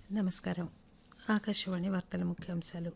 నమస్కారం ఆకాశవాణి వార్తల ముఖ్యాంశాలు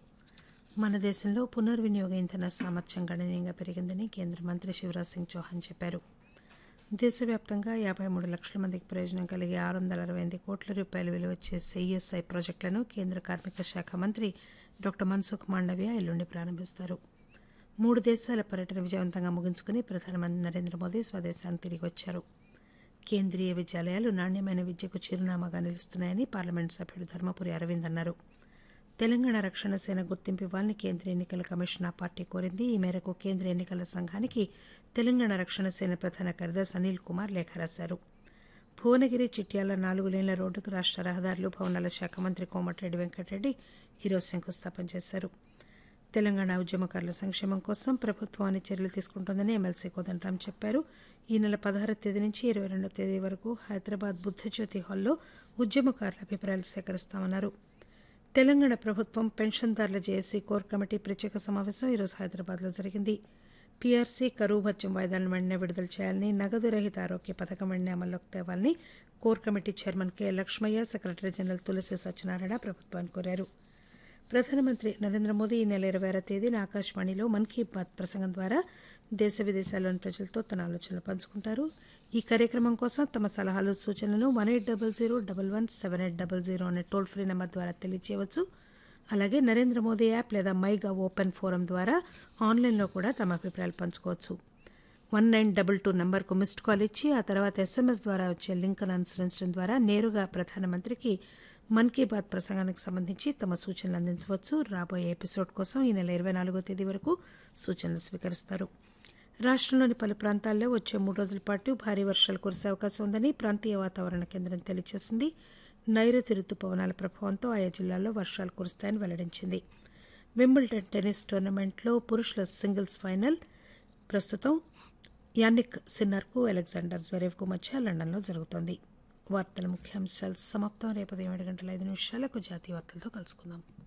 మన దేశంలో పునర్వినియోగ ఇంధన సామర్థ్యం గణనీయంగా పెరిగిందని కేంద్ర మంత్రి శివరాజ్ సింగ్ చౌహాన్ చెప్పారు దేశవ్యాప్తంగా యాభై మూడు లక్షల మందికి ప్రయోజనం కలిగే ఆరు వందల అరవై ఎనిమిది కోట్ల రూపాయలు విలువ చేసే ఈఎస్ఐ ప్రాజెక్టులను కేంద్ర కార్మిక శాఖ మంత్రి డాక్టర్ మన్సుఖ్ మాండవ్య ఎల్లుండి ప్రారంభిస్తారు మూడు దేశాల పర్యటన విజయవంతంగా ముగించుకుని ప్రధానమంత్రి నరేంద్ర మోదీ స్వదేశానికి తిరిగి వచ్చారు కేంద్రీయ విద్యాలయాలు నాణ్యమైన విద్యకు చిరునామాగా నిలుస్తున్నాయని పార్లమెంట్ సభ్యుడు ధర్మపురి అరవింద్ అన్నారు తెలంగాణ రక్షణ సేన గుర్తింపు ఇవ్వాలని కేంద్ర ఎన్నికల కమిషన్ ఆ పార్టీ కోరింది ఈ మేరకు కేంద్ర ఎన్నికల సంఘానికి తెలంగాణ రక్షణ సేన ప్రధాన కార్యదర్శి అనిల్ కుమార్ లేఖ రాశారు భువనగిరి చిట్యాల నాలుగు లేన్ల రోడ్డుకు రాష్ట రహదారులు భవనాల శాఖ మంత్రి కోమటిరెడ్డి వెంకటరెడ్డి ఈరోజు శంకుస్థాపన చేశారు తెలంగాణ ఉద్యమకారుల సంక్షేమం కోసం ప్రభుత్వం అన్ని చర్యలు తీసుకుంటోందని ఎమ్మెల్సీ కోదండరాం చెప్పారు ఈ నెల పదహారు తేదీ నుంచి ఇరవై రెండో తేదీ వరకు హైదరాబాద్ బుద్ధజ్యోతి హాల్లో ఉద్యమకారుల అభిప్రాయాలు సేకరిస్తామన్నారు తెలంగాణ ప్రభుత్వం పెన్షన్దారుల జేఏసీ కోర్ కమిటీ ప్రత్యేక సమావేశం ఈరోజు హైదరాబాద్లో జరిగింది పీఆర్సీ కరువు భత్యం వాయిదాలను వెంటనే విడుదల చేయాలని నగదు రహిత ఆరోగ్య పథకం వెంటనే అమల్లోకి తేవాలని core committee chairman K Lakshmaiah secretary general Tulasi Satyanarayana ప్రభుత్వాన్ని కోరారు ప్రధానమంత్రి నరేంద్ర మోదీ ఈ నెల ఇరవై ఆరో తేదీన ఆకాశవాణిలో మన్ కీ బాత్ ప్రసంగం ద్వారా దేశ విదేశాల్లోని ప్రజలతో తన ఆలోచనలు పంచుకుంటారు ఈ కార్యక్రమం కోసం తమ సలహాలు సూచనలను one eight double zero double one seven eight double zero అనే టోల్ ఫ్రీ నెంబర్ ద్వారా తెలియజేయవచ్చు అలాగే నరేంద్ర మోదీ యాప్ లేదా మైగా ఓపెన్ ఫోరం ద్వారా ఆన్లైన్లో కూడా తమ అభిప్రాయాలు పంచుకోవచ్చు వన్ నైన్ డబల్ టూ నంబర్కు మిస్డ్ కాల్ ఇచ్చి ఆ తర్వాత ఎస్ఎంఎస్ ద్వారా వచ్చే లింక్ను అనుసరించడం ద్వారా నేరుగా ప్రధానమంత్రికి మన్ కీ బాత్ ప్రసంగానికి సంబంధించి తమ సూచనలు అందించవచ్చు రాబోయే ఎపిసోడ్ కోసం ఈ నెల ఇరవై నాలుగో తేదీ వరకు సూచనలు స్వీకరిస్తారు రాష్టంలోని పలు ప్రాంతాల్లో వచ్చే మూడు రోజుల పాటు భారీ వర్షాలు కురిసే అవకాశం ఉందని ప్రాంతీయ వాతావరణ కేంద్రం తెలియజేసింది నైరుతి రుతుపవనాల ప్రభావంతో ఆయా జిల్లాల్లో వర్షాలు కురుస్తాయని వెల్లడించింది వింబుల్టన్ టెన్నిస్ టోర్నమెంట్లో పురుషుల సింగిల్స్ ఫైనల్ ప్రస్తుతం యానిక్ సిన్నర్కు అలెగ్జాండర్ జ్వరేవ్కు మధ్య లండన్లో జరుగుతోంది వార్తల ముఖ్యాంశాలు సమాప్తం రేపు ఉదయం ఏడు గంటల ఐదు నిమిషాలకు జాతీయ వార్తలతో కలుసుకుందాం